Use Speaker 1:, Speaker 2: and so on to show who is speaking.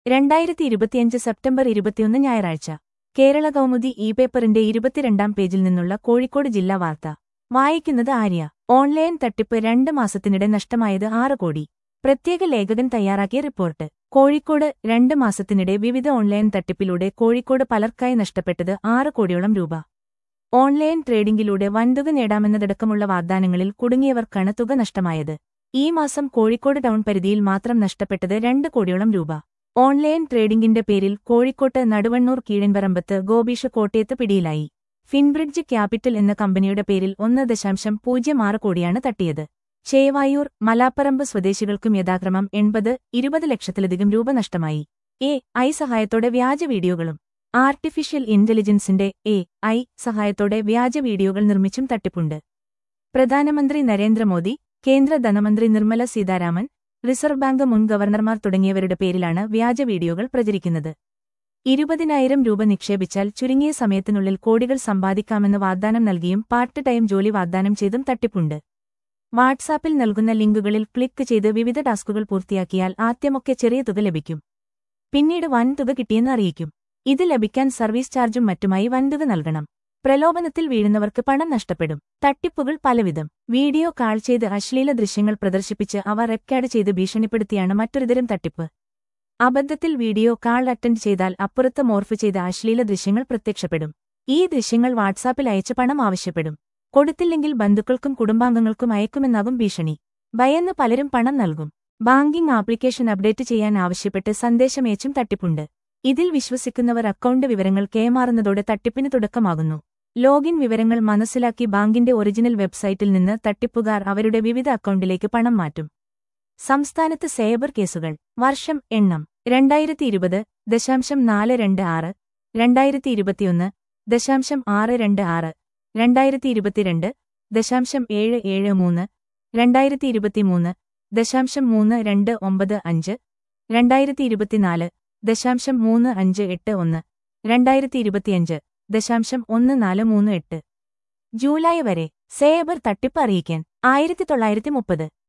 Speaker 1: രണ്ടായിരത്തി ഇരുപത്തിയഞ്ച് സെപ്റ്റംബർ ഇരുപത്തിയൊന്ന് ഞായറാഴ്ച കേരള കൗമുദി ഇ പേപ്പറിന്റെ ഇരുപത്തിരണ്ടാം പേജിൽ നിന്നുള്ള കോഴിക്കോട് ജില്ലാ വാർത്ത വായിക്കുന്നത് ആര്യ ഓൺലൈൻ തട്ടിപ്പ് രണ്ട് മാസത്തിനിടെ നഷ്ടമായത് ആറ് കോടി പ്രത്യേക ലേഖകൻ തയ്യാറാക്കിയ റിപ്പോർട്ട് കോഴിക്കോട് രണ്ട് മാസത്തിനിടെ വിവിധ ഓൺലൈൻ തട്ടിപ്പിലൂടെ കോഴിക്കോട് പലർക്കായി നഷ്ടപ്പെട്ടത് ആറ് കോടിയോളം രൂപ ഓൺലൈൻ ട്രേഡിംഗിലൂടെ വൻതുക നേടാമെന്നതടക്കമുള്ള വാഗ്ദാനങ്ങളിൽ കുടുങ്ങിയവർക്കാണ് തുക നഷ്ടമായത് ഈ മാസം കോഴിക്കോട് ടൗൺ പരിധിയിൽ മാത്രം നഷ്ടപ്പെട്ടത് രണ്ട് കോടിയോളം രൂപ ഓൺലൈൻ ട്രേഡിംഗിന്റെ പേരിൽ കോഴിക്കോട്ട് നടുവണ്ണൂർ കീഴൻപറമ്പത്ത് ഗോപീഷ് കോട്ടയത്ത് പിടിയിലായി ഫിൻബ്രിഡ്ജ് ക്യാപിറ്റൽ എന്ന കമ്പനിയുടെ പേരിൽ ഒന്ന് ദശാംശം പൂജ്യം ആറ് കോടിയാണ് തട്ടിയത് ചേവായൂർ മലാപ്പറമ്പ് സ്വദേശികൾക്കും യഥാക്രമം എൺപത് ഇരുപത് ലക്ഷത്തിലധികം രൂപ നഷ്ടമായി എ ഐ സഹായത്തോടെ വ്യാജ വീഡിയോകളും ആർട്ടിഫിഷ്യൽ ഇന്റലിജൻസിന്റെ എ ഐ സഹായത്തോടെ വ്യാജ വീഡിയോകൾ നിർമ്മിച്ചും തട്ടിപ്പുണ്ട് പ്രധാനമന്ത്രി നരേന്ദ്രമോദി കേന്ദ്ര ധനമന്ത്രി നിർമ്മല സീതാരാമൻ റിസർവ് ബാങ്ക് മുൻ ഗവർണർമാർ തുടങ്ങിയവരുടെ പേരിലാണ് വ്യാജ വീഡിയോകൾ പ്രചരിക്കുന്നത് ഇരുപതിനായിരം രൂപ നിക്ഷേപിച്ചാൽ ചുരുങ്ങിയ സമയത്തിനുള്ളിൽ കോടികൾ സമ്പാദിക്കാമെന്ന് വാഗ്ദാനം നൽകിയും പാർട്ട് ടൈം ജോലി വാഗ്ദാനം ചെയ്തും തട്ടിപ്പുണ്ട് വാട്സാപ്പിൽ നൽകുന്ന ലിങ്കുകളിൽ ക്ലിക്ക് ചെയ്ത് വിവിധ ടാസ്കുകൾ പൂർത്തിയാക്കിയാൽ ആദ്യമൊക്കെ ചെറിയ തുക ലഭിക്കും പിന്നീട് വൻ തുക കിട്ടിയെന്ന് അറിയിക്കും ഇത് ലഭിക്കാൻ സർവീസ് ചാർജും മറ്റുമായി വൻതുക നൽകണം പ്രലോഭനത്തിൽ വീഴുന്നവർക്ക് പണം നഷ്ടപ്പെടും തട്ടിപ്പുകൾ പലവിധം വീഡിയോ കാൾ ചെയ്ത് അശ്ലീല ദൃശ്യങ്ങൾ പ്രദർശിപ്പിച്ച് അവ റെക്കോർഡ് ചെയ്ത് ഭീഷണിപ്പെടുത്തിയാണ് മറ്റൊരുതരം തട്ടിപ്പ് അബദ്ധത്തിൽ വീഡിയോ കാൾ അറ്റൻഡ് ചെയ്താൽ അപ്പുറത്ത് മോർഫ് ചെയ്ത അശ്ലീല ദൃശ്യങ്ങൾ പ്രത്യക്ഷപ്പെടും ഈ ദൃശ്യങ്ങൾ വാട്സാപ്പിൽ അയച്ച് പണം ആവശ്യപ്പെടും കൊടുത്തില്ലെങ്കിൽ ബന്ധുക്കൾക്കും കുടുംബാംഗങ്ങൾക്കും അയക്കുമെന്നാകും ഭീഷണി ഭയന്ന് പലരും പണം നൽകും ബാങ്കിംഗ് ആപ്ലിക്കേഷൻ അപ്ഡേറ്റ് ചെയ്യാൻ ആവശ്യപ്പെട്ട് സന്ദേശമയച്ചും തട്ടിപ്പുണ്ട് ഇതിൽ വിശ്വസിക്കുന്നവർ അക്കൗണ്ട് വിവരങ്ങൾ കൈമാറുന്നതോടെ തട്ടിപ്പിന് തുടക്കമാകുന്നു ലോഗിൻ വിവരങ്ങൾ മനസ്സിലാക്കി ബാങ്കിന്റെ ഒറിജിനൽ വെബ്സൈറ്റിൽ നിന്ന് തട്ടിപ്പുകാർ അവരുടെ വിവിധ അക്കൗണ്ടിലേക്ക് പണം മാറ്റും സംസ്ഥാനത്ത് സൈബർ കേസുകൾ വർഷം എണ്ണം രണ്ടായിരത്തി ഇരുപത് ദശാംശം നാല് രണ്ട് ആറ് രണ്ടായിരത്തി ഇരുപത്തിയൊന്ന് ദശാംശം ആറ് രണ്ട് ആറ് രണ്ടായിരത്തി ഇരുപത്തിരണ്ട് ദശാംശം ഏഴ് ഏഴ് മൂന്ന് രണ്ടായിരത്തി ഇരുപത്തിമൂന്ന് ദശാംശം മൂന്ന് രണ്ട് ഒമ്പത് അഞ്ച് രണ്ടായിരത്തി ഇരുപത്തിനാല് ദശാംശം മൂന്ന് അഞ്ച് എട്ട് ഒന്ന് രണ്ടായിരത്തി ഇരുപത്തിയഞ്ച് ദശാംശം ഒന്ന് നാല് മൂന്ന് എട്ട് ജൂലൈ വരെ സേബർ തട്ടിപ്പ് അറിയിക്കാൻ ആയിരത്തി തൊള്ളായിരത്തി മുപ്പത്